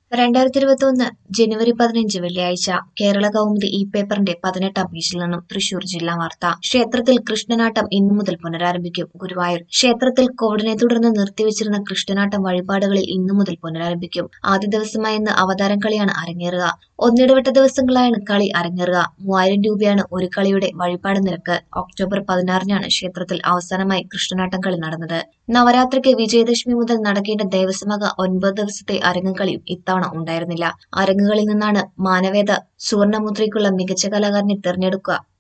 രണ്ടായിരത്തി ഇരുപത്തിയൊന്ന് ജനുവരി പതിനഞ്ച് വെള്ളിയാഴ്ച കേരള കൗമുദി ഈ പേപ്പറിന്റെ പതിനെട്ടാം പേജിൽ നിന്നും തൃശൂർ ജില്ലാ വാർത്ത ക്ഷേത്രത്തിൽ കൃഷ്ണനാട്ടം ഇന്നു മുതൽ പുനരാരംഭിക്കും ഗുരുവായൂർ ക്ഷേത്രത്തിൽ കോവിഡിനെ തുടർന്ന് നിർത്തിവച്ചിരുന്ന കൃഷ്ണനാട്ടം വഴിപാടുകളിൽ ഇന്നു മുതൽ പുനരാരംഭിക്കും ആദ്യ ദിവസമായ ഇന്ന് അവതാരം കളിയാണ് അരങ്ങേറുക ഒന്നിടവിട്ട ദിവസങ്ങളായാണ് കളി അരങ്ങേറുക മൂവായിരം രൂപയാണ് ഒരു കളിയുടെ വഴിപാട് നിരക്ക് ഒക്ടോബർ പതിനാറിനാണ് ക്ഷേത്രത്തിൽ അവസാനമായി കൃഷ്ണനാട്ടം കളി നടന്നത് നവരാത്രിക്ക് വിജയദശമി മുതൽ നടക്കേണ്ട ദേവസ്വമക ഒൻപത് ദിവസത്തെ അരങ്ങുകളിയും ഇത്തവണ ഉണ്ടായിരുന്നില്ല അരങ്ങുകളിൽ നിന്നാണ് മാനവേദ സുവർണമുദ്രയ്ക്കുള്ള മികച്ച കലാകാരനെ തിരഞ്ഞെടുക്കുക